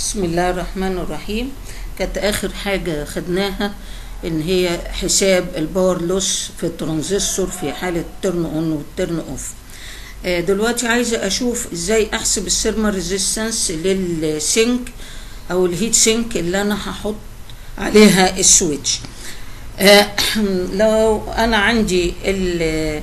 بسم الله الرحمن الرحيم كانت اخر حاجة خدناها ان هي حساب الباور لوس في الترانزستور في حالة ترن اون والترن اوف آه، دلوقتي عايزة اشوف ازاي احسب السيرمال ريزيستنس للسينك او الهيت سينك اللي انا هحط عليها السويتش آه، لو انا عندي ال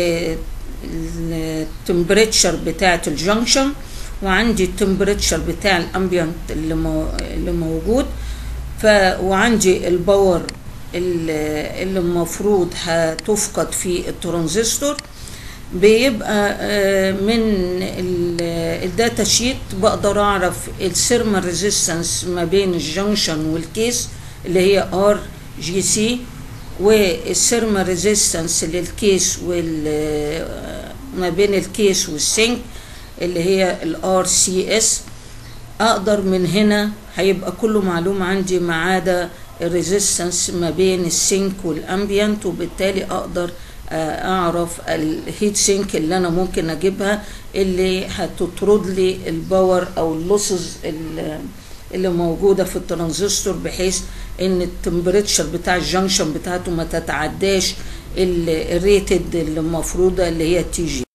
التمبريتشر بتاعة الجنكشن وعندي التمبريتشر بتاع الامبيانت اللي, مو اللي موجود ف وعندي الباور اللي اللي المفروض هتفقد في الترانزستور بيبقى من الداتا شيت بقدر اعرف السيرمال ريزيستنس ما بين الجنكشن والكيس اللي هي ار جي سي والسيرمال ريزيستنس للكيس وال ما بين الكيس والسينك اللي هي الار سي اس اقدر من هنا هيبقى كله معلوم عندي ما عدا الريزيستنس ما بين السينك والامبيانت وبالتالي اقدر اعرف الهيت سينك اللي انا ممكن اجيبها اللي هتطرد لي الباور او اللوسز اللي موجوده في الترانزستور بحيث ان التمبريتشر بتاع الجنكشن بتاعته ما تتعداش الريتد اللي المفروضه اللي هي تي جي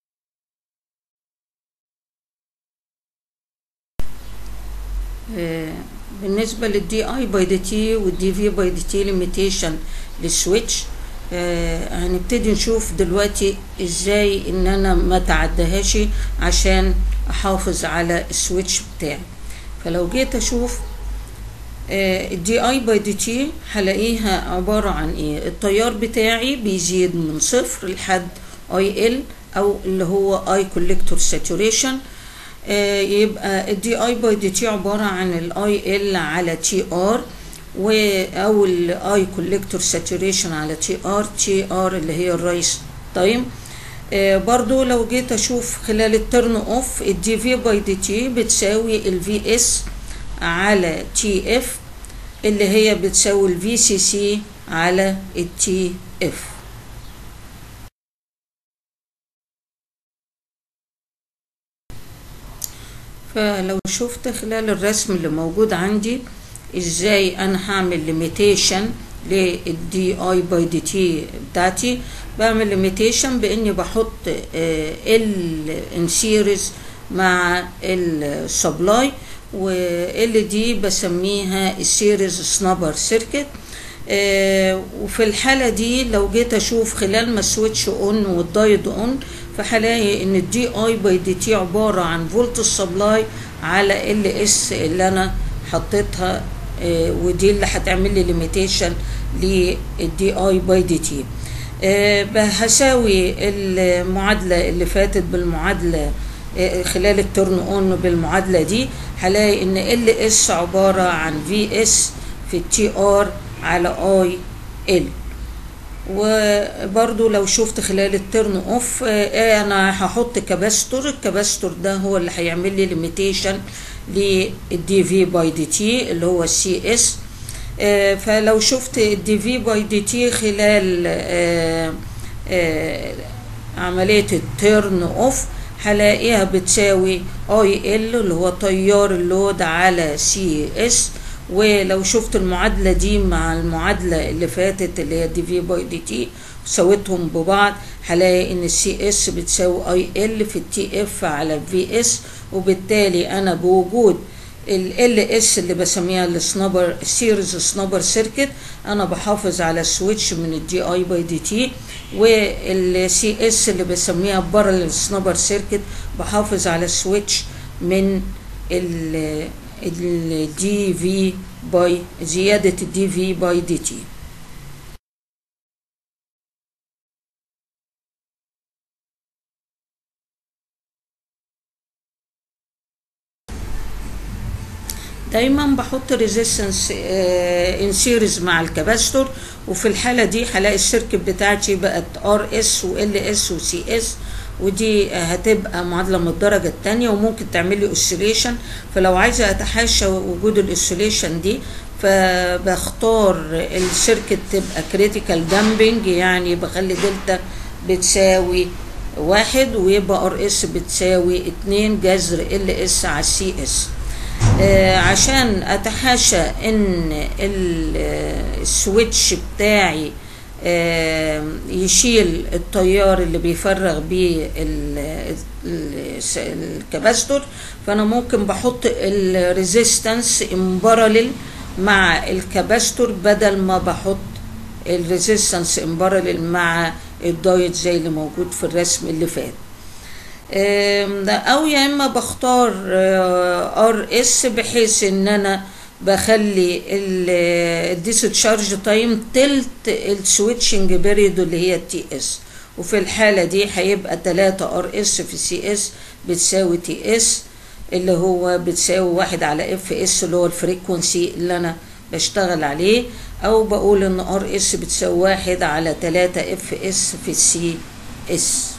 بالنسبه للدي اي باي دي تي والدي في باي دي تي ليميتيشن للسويتش هنبتدي نشوف دلوقتي ازاي ان انا ما تعدهاش عشان احافظ على السويتش بتاعي فلو جيت اشوف الدي اي باي دي تي هلاقيها عبارة عن ايه التيار بتاعي بيزيد من صفر لحد اي ال او اللي هو اي كوليكتور ساتوريشن يبقى الدي اي باي دي تي عبارة عن الاي ال على تي ار و او الاي كوليكتور ساتوريشن على تي ار تي ار اللي هي الرايس تايم آه برضو لو جيت اشوف خلال الترن اوف الدي في باي دي تي بتساوي الفي اس على تي اف اللي هي بتساوي الفي سي سي على التي اف فلو شفت خلال الرسم اللي موجود عندي ازاي انا هعمل ليميتيشن للدي اي باي دي تي بتاعتي بعمل ليميتيشن باني بحط ال ان سيريز مع السبلاي وال دي بسميها السيريز سنابر سيركت وفي الحالة دي لو جيت اشوف خلال ما السويتش اون والدايد اون فهلاقي ان الدي اي باي دي تي عبارة عن فولت السبلاي على ال اس اللي انا حطيتها ودي اللي هتعمل لي ليميتيشن للدي اي باي دي تي هساوي المعادلة اللي فاتت بالمعادلة خلال الترن اون بالمعادلة دي هلاقي ان ال اس عبارة عن في اس في التي ار على اي ال وبرضو لو شفت خلال الترن اوف انا هحط كاباستور الكاباستور ده هو اللي هيعمل لي ليميتيشن للدي في باي دي تي اللي هو السي اس فلو شفت الدي في باي دي تي خلال آآ آآ عملية التيرن اوف هلاقيها بتساوي اي ال اللي هو تيار اللود على سي اس ولو شفت المعادلة دي مع المعادلة اللي فاتت اللي هي دي في باي دي تي سويتهم ببعض هلاقي ان السي اس بتساوي اي ال في التي اف على الفي اس وبالتالي انا بوجود ال اس اللي بسميها السنابر السيريز سنابر سيركت انا بحافظ على السويتش من الدي اي باي دي تي والسي اس اللي بسميها بارل سنابر سيركت بحافظ على السويتش من ال الدي في باي زيادة الدي في باي دي تي دايما بحط ريزيستنس ان سيريز مع الكاباستور وفي الحالة دي هلاقي السيركت بتاعتي بقت ار اس وال اس وسي اس ودي هتبقى معادله من الدرجه الثانيه وممكن تعمل لي اوسيليشن فلو عايزه اتحاشى وجود الاوسيليشن دي فبختار السيركت تبقى كريتيكال دامبنج يعني بخلي دلتا بتساوي واحد ويبقى ار اس بتساوي اتنين جذر ال اس على السي اس آه، عشان اتحاشى ان ال- آه، السويتش بتاعي آه، يشيل التيار اللي بيفرغ بيه ال- ال- الس- الكباستور فانا ممكن بحط الريزيستنس ان باراليل مع الكباستور بدل ما بحط الريزيستنس ان باراليل مع الدايت زي اللي موجود في الرسم اللي فات آم، ده او يا اما بختار ار اس بحيث ان انا بخلي الديسشارج تايم تلت السويتشنج بيريد اللي هي التي اس وفي الحالة دي هيبقى 3 ار اس في سي اس بتساوي تي اس اللي هو بتساوي واحد على اف اس اللي هو الفريكونسي اللي انا بشتغل عليه او بقول ان ار اس بتساوي واحد على 3 اف اس في سي اس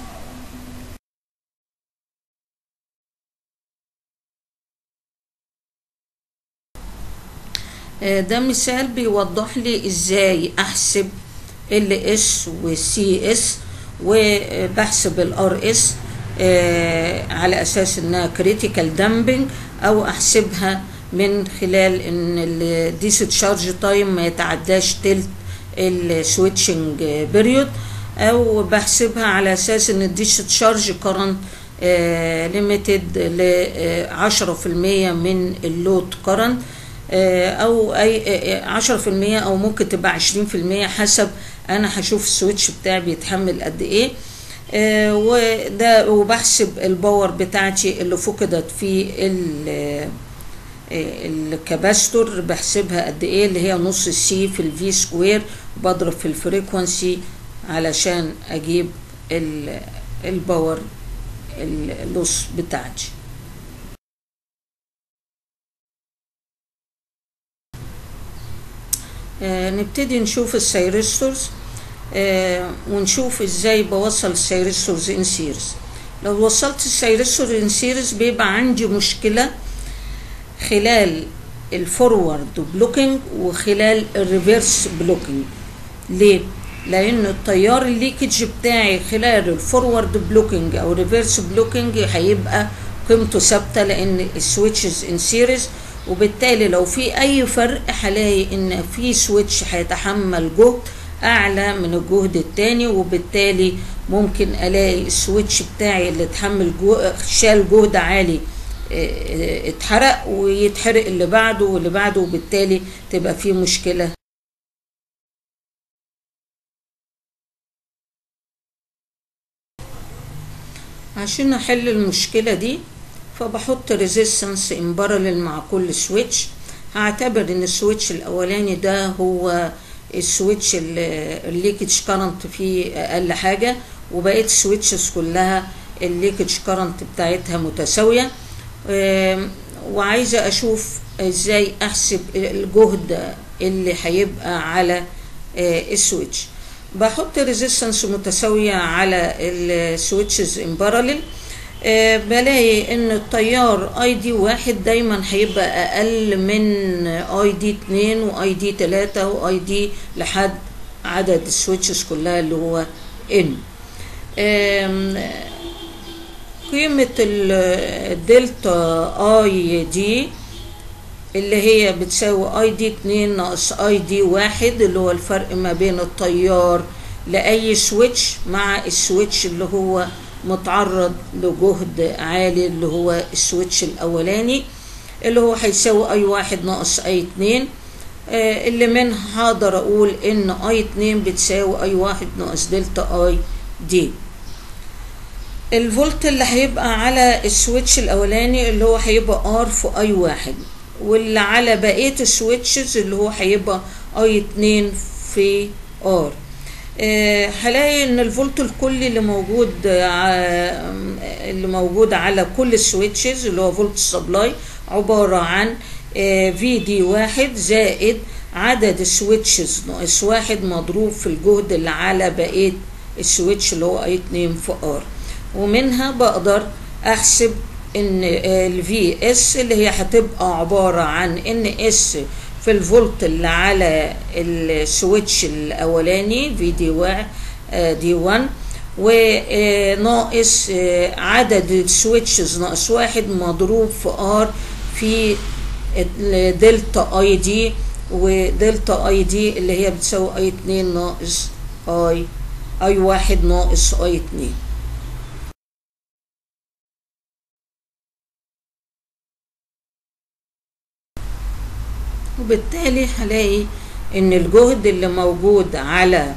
آه، ده مثال بيوضح لي ازاي احسب ال اس والسي اس وبحسب الار اس على اساس انها كريتيكال دامبنج او احسبها من خلال ان الديسشارج تايم ما يتعداش تلت السويتشنج بيريود او بحسبها على اساس ان الديسشارج كرنت ليميتد ل 10% من اللود كرنت او اي عشرة في المية او ممكن تبقى عشرين في المية حسب انا هشوف السويتش بتاعي بيتحمل قد ايه آه، وده وبحسب الباور بتاعتي اللي فقدت في ال- آه، الكاباستور بحسبها قد ايه اللي هي نص السي في الفي سكوير بضرب في الفريكونسي علشان اجيب ال- الباور اللوس بتاعتي آه، نبتدي نشوف السيرستورز آه، ونشوف ازاي بوصل السيرستورز ان سيريز لو وصلت السيرستور ان سيريز بيبقى عندي مشكلة خلال الفورورد بلوكينج وخلال الريفيرس بلوكينج ليه؟ لان التيار الليكج بتاعي خلال الفورورد بلوكينج او ريفيرس بلوكينج هيبقى قيمته ثابته لان السويتشز ان سيريز وبالتالي لو في اي فرق هلاقي ان في سويتش هيتحمل جهد اعلى من الجهد التاني وبالتالي ممكن الاقي السويتش بتاعي اللي اتحمل جو شال جهد عالي اه، اتحرق ويتحرق اللي بعده واللي بعده وبالتالي تبقى في مشكله عشان احل المشكله دي فبحط ريزيستنس ان بارلل مع كل سويتش هعتبر ان السويتش الاولاني ده هو السويتش الليكج كارنت فيه اقل حاجه وبقيت السويتشز كلها الليكج كارنت بتاعتها متساويه آم، وعايزه اشوف ازاي احسب الجهد اللي هيبقى على آه، السويتش بحط ريزيستنس متساويه على السويتشز ان بارلل آه، بلاقي ان التيار اي دي واحد دايما هيبقى اقل من اي دي اتنين واي دي تلاتة واي دي لحد عدد السويتشز كلها اللي هو ان آم، قيمة ال- الدلتا اي دي اللي هي بتساوي اي دي اتنين ناقص اي دي واحد اللي هو الفرق ما بين التيار لأي سويتش مع السويتش اللي هو متعرض لجهد عالي اللي هو السويتش الأولاني اللي هو هيساوي اي واحد ناقص اي اتنين آه، اللي منها هقدر اقول ان اي اتنين بتساوي اي واحد ناقص دلتا اي دي الفولت اللي هيبقى على السويتش الاولاني اللي هو هيبقى ار في اي واحد واللي على بقيه السويتشز اللي هو هيبقى اي اتنين في ار آه، هلاقي ان الفولت الكلي اللي موجود ع- اللي موجود على كل السويتشز اللي هو فولت سبلاي عباره عن في دي واحد زائد عدد السويتشز ناقص واحد مضروب في الجهد اللي على بقيه السويتش اللي هو اي اتنين في ار ومنها بقدر احسب ان الفي اس اللي هي هتبقى عباره عن ان اس في الفولت اللي على السويتش الاولاني في دي واحد دي 1 وناقص عدد السويتشز ناقص واحد مضروب في ار في دلتا اي دي ودلتا اي دي اللي هي بتساوي اي 2 ناقص اي اي واحد ناقص اي 2 وبالتالي هلاقي ان الجهد اللي موجود على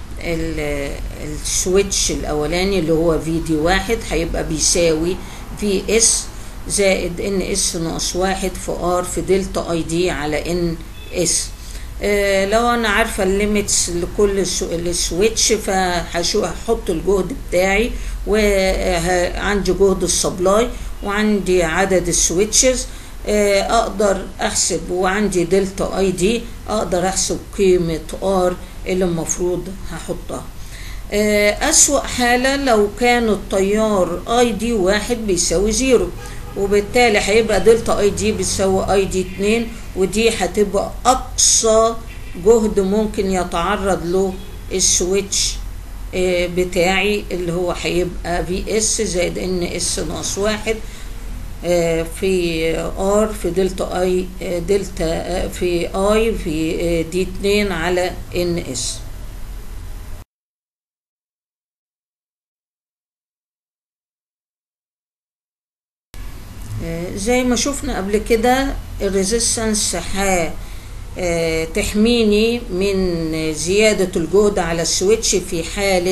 السويتش الاولاني اللي هو في دي واحد هيبقى بيساوي في اس زائد ان اس ناقص واحد في ار في دلتا اي دي على ان اس آه لو انا عارفه الليميتس لكل السويتش فهحط الجهد بتاعي وعندي جهد السبلاي وعندي عدد السويتشز آه اقدر احسب وعندي دلتا اي دي اقدر احسب قيمه ار اللي المفروض هحطها آه اسوأ حالة لو كان التيار اي دي واحد بيساوي زيرو وبالتالي هيبقى دلتا اي دي بيساوي اي دي اتنين ودي هتبقى اقصى جهد ممكن يتعرض له السويتش آه بتاعي اللي هو هيبقى في اس زائد ان اس ناقص واحد آه في ار في دلتا اي دلتا في اي في دي اتنين على ان اس زي ما شفنا قبل كده الريزيستنس تحميني من زيادة الجهد على السويتش في حالة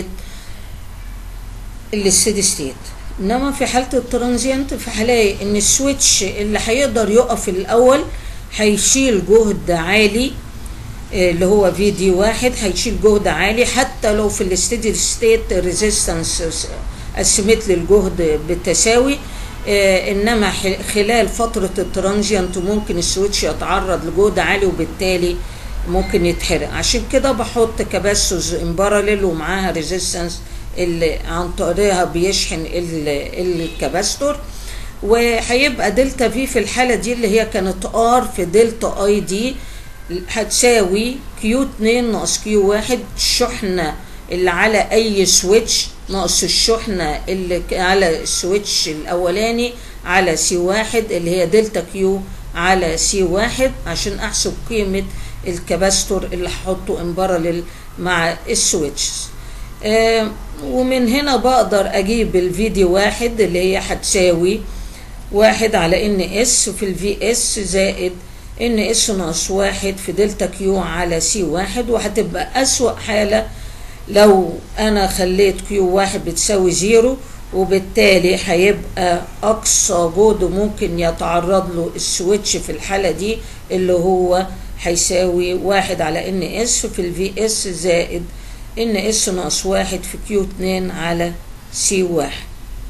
الستيدي ستيت انما في حالة الترانزيانت فهلاقي ان السويتش اللي هيقدر يقف الاول هيشيل جهد عالي اللي هو في دي واحد هيشيل جهد عالي حتى لو في الستيدي ستيت ريزيستنس قسمت لي الجهد بالتساوي آه انما خلال فتره الترانجيانت ممكن السويتش يتعرض لجهد عالي وبالتالي ممكن يتحرق عشان كده بحط كباسوز امباراليل ومعاها ريزيستنس اللي عن طريقها بيشحن الكباستور وهيبقى دلتا في في الحاله دي اللي هي كانت ار في دلتا اي دي هتساوي كيو 2 ناقص كيو 1 الشحنه اللي على اي سويتش ناقص الشحنة اللي على السويتش الأولاني على سي واحد اللي هي دلتا كيو على سي واحد عشان أحسب قيمة الكباستور اللي هحطه امباراليل مع السويتشز آه ومن هنا بقدر أجيب الفي دي واحد اللي هي هتساوي واحد على ان اس في الفي اس زائد ان اس ناقص واحد في دلتا كيو على سي واحد وهتبقى أسوأ حالة لو انا خليت كيو واحد بتساوي زيرو وبالتالي هيبقى اقصى جهد ممكن يتعرض له السويتش في الحالة دي اللي هو هيساوي واحد على ان اس في الفي اس زائد ان اس ناقص واحد في كيو اتنين على سي واحد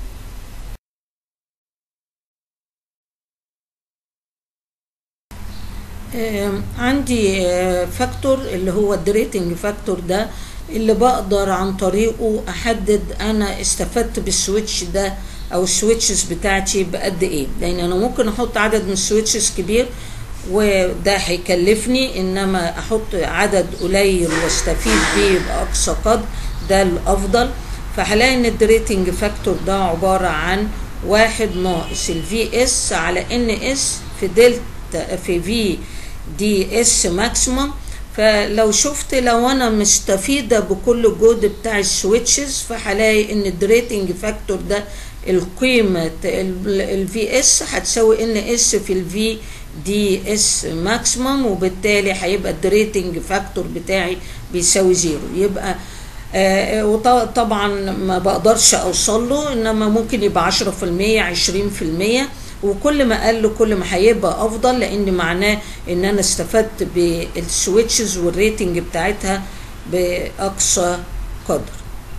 عندي فاكتور اللي هو الدريتنج فاكتور ده اللي بقدر عن طريقه احدد انا استفدت بالسويتش ده او السويتشز بتاعتي بقد ايه لان انا ممكن احط عدد من السويتشز كبير وده هيكلفني انما احط عدد قليل واستفيد بيه باقصى قدر ده الافضل فهلاقي ان الدريتنج فاكتور ده عباره عن واحد ناقص الفي اس على ان اس في دلتا في في دي اس ماكسيمم فلو شفت لو انا مستفيدة بكل الجهد بتاع السويتشز فهلاقي ان الدريتنج فاكتور ده القيمة الفي اس هتساوي ان اس في الفي دي اس ماكسيمم وبالتالي هيبقى الدريتنج فاكتور بتاعي بيساوي زيرو يبقى آه وطبعا ما بقدرش اوصل له انما ممكن يبقى 10% 20% وكل ما قل كل ما هيبقى افضل لان معناه ان انا استفدت بالسويتشز والريتنج بتاعتها باقصى قدر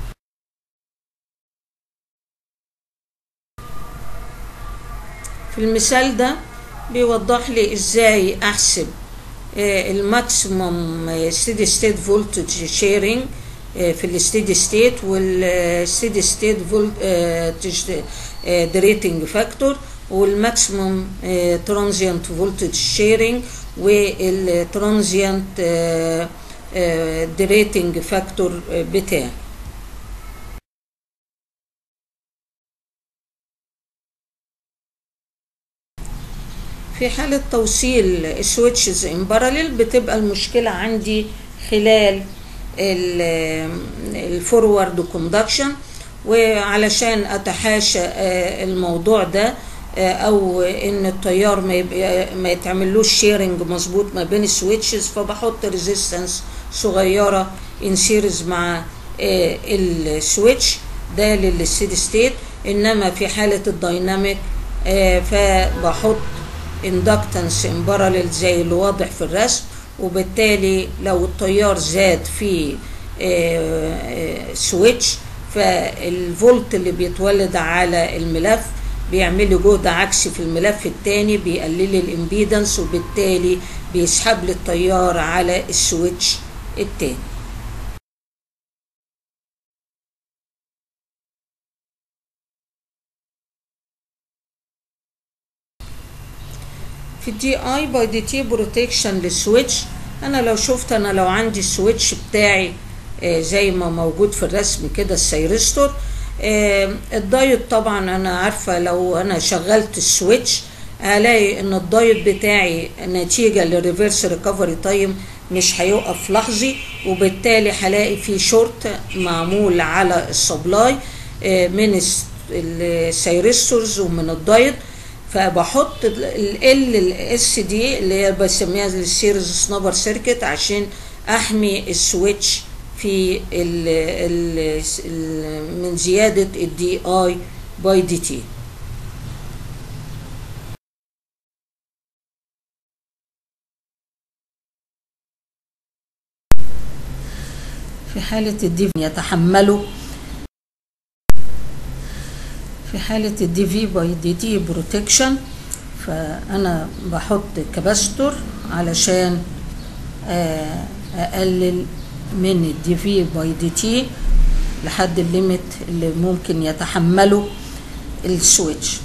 في المثال ده بيوضح لي ازاي احسب الماكسيمم ستيدي ستيت فولتج شيرنج في الستيدي ستيت والستيدي ستيت فولتج دريتنج فاكتور والماكسيموم ترانزيانت فولتج شيرنج والترانزيانت دريتنج فاكتور بتاعي في حالة توصيل السويتشز ان باراليل بتبقى المشكلة عندي خلال الفورورد كوندكشن وعلشان اتحاشى الموضوع ده او ان التيار ما يبقى ما يتعملوش شيرنج مظبوط ما بين السويتشز فبحط ريزيستنس صغيره ان سيريز مع السويتش ده للستيدي ستيت انما في حاله الدايناميك فبحط اندكتنس ان باراليل زي اللي واضح في الرسم وبالتالي لو التيار زاد في سويتش فالفولت اللي بيتولد على الملف بيعمل لي جهد عكسي في الملف الثاني بيقلل لي الامبيدنس وبالتالي بيسحب لي التيار على السويتش الثاني في الدي اي باي دي تي بروتكشن للسويتش انا لو شفت انا لو عندي السويتش بتاعي آه زي ما موجود في الرسم كده السيرستور آه الدايت طبعا انا عارفه لو انا شغلت السويتش هلاقي ان الدايت بتاعي نتيجه للريفرس ريكفري تايم مش هيوقف لحظي وبالتالي هلاقي في شورت معمول على السبلاي آه من السيرستورز ومن الدايت فبحط ال الاس دي اللي هي بسميها السيريز سنابر سيركت عشان احمي السويتش في ال ال ال من زياده الدي اي باي دي تي في حالة الدي يتحملوا في حالة الدي في باي دي تي بروتكشن فأنا بحط كباستور علشان أقلل من الدي في باي دي تي لحد الليميت اللي ممكن يتحمله السويتش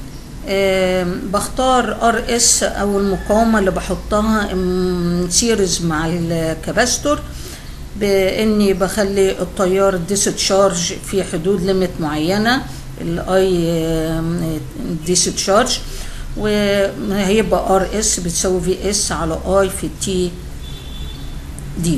بختار ار اس او المقاومه اللي بحطها سيريز مع الكباستور باني بخلي التيار ديستشارج في حدود ليميت معينه الاي ديستشارج وهيبقى ار اس بتساوي في اس على اي في تي دي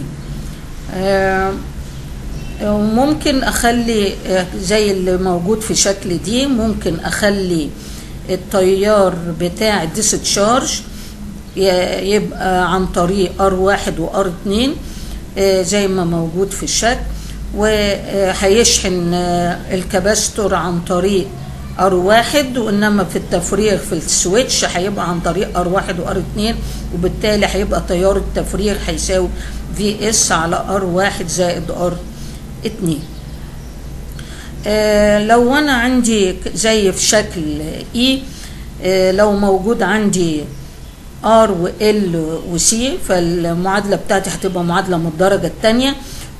وممكن اخلي زي اللي موجود في شكل دي ممكن اخلي التيار بتاع الديستشارج يبقى عن طريق ار واحد وار اتنين زي ما موجود في الشكل وهيشحن الكباستور عن طريق ار واحد وانما في التفريغ في السويتش هيبقى عن طريق ار واحد وار اتنين وبالتالي هيبقى تيار التفريغ هيساوي في اس على ار واحد زائد ار اتنين آه لو انا عندي زي في شكل اي آه لو موجود عندي ار وال وسي فالمعادله بتاعتي هتبقى معادله من الدرجه الثانيه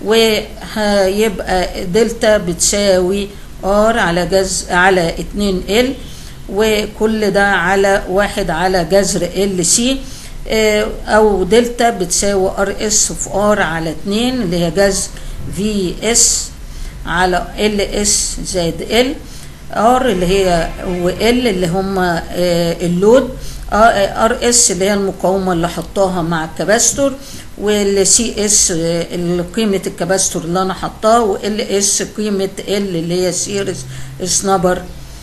وهيبقى دلتا بتساوي ار على جذر على 2 ال وكل ده على واحد على جذر ال سي او دلتا بتساوي ار اس في ار على 2 اللي هي جذر في اس على ال اس زائد ال ار اللي هي وال اللي هم اللود ار اس اللي هي المقاومه اللي حطاها مع الكباستور والسي اس قيمه الكباستور اللي انا حطاه وال اس قيمه ال اللي هي سيريز سنابر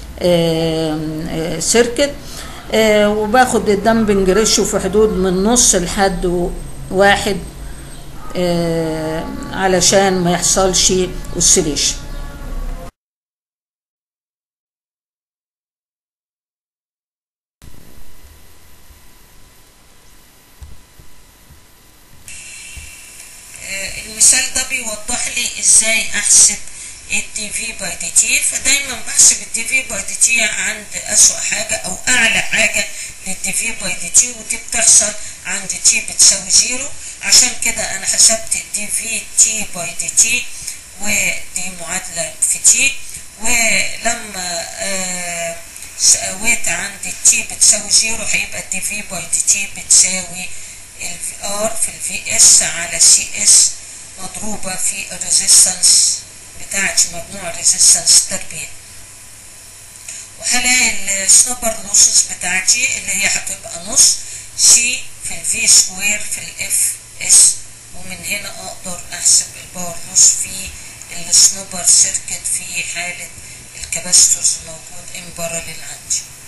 سيركت وباخد الدمبنج ريشيو في حدود من نص لحد واحد علشان ما يحصلش اوسيليشن المثال ده بيوضح لي ازاي احسب الدي في باي دي تي فدايما بحسب الدي في باي دي تي عند اسوأ حاجة او اعلى حاجة للدي في باي دي تي ودي بتحصل عند تي بتساوي زيرو عشان كده انا حسبت الدي في تي باي دي تي ودي معادلة في تي ولما آه سويت عند التي بتساوي زيرو هيبقى الدي في باي دي تي بتساوي الار في الفي اس على سي اس مضروبة في الريزيستنس بتاعت مجموع الريزيستنس تربيع وهلاقي السوبر لوسز بتاعتي اللي هي هتبقى نص سي في الفي سكوير في الاف اس ومن هنا اقدر احسب الباور لوس في السنوبر سيركت في حالة الكباستورز موجود ان باراليل عندي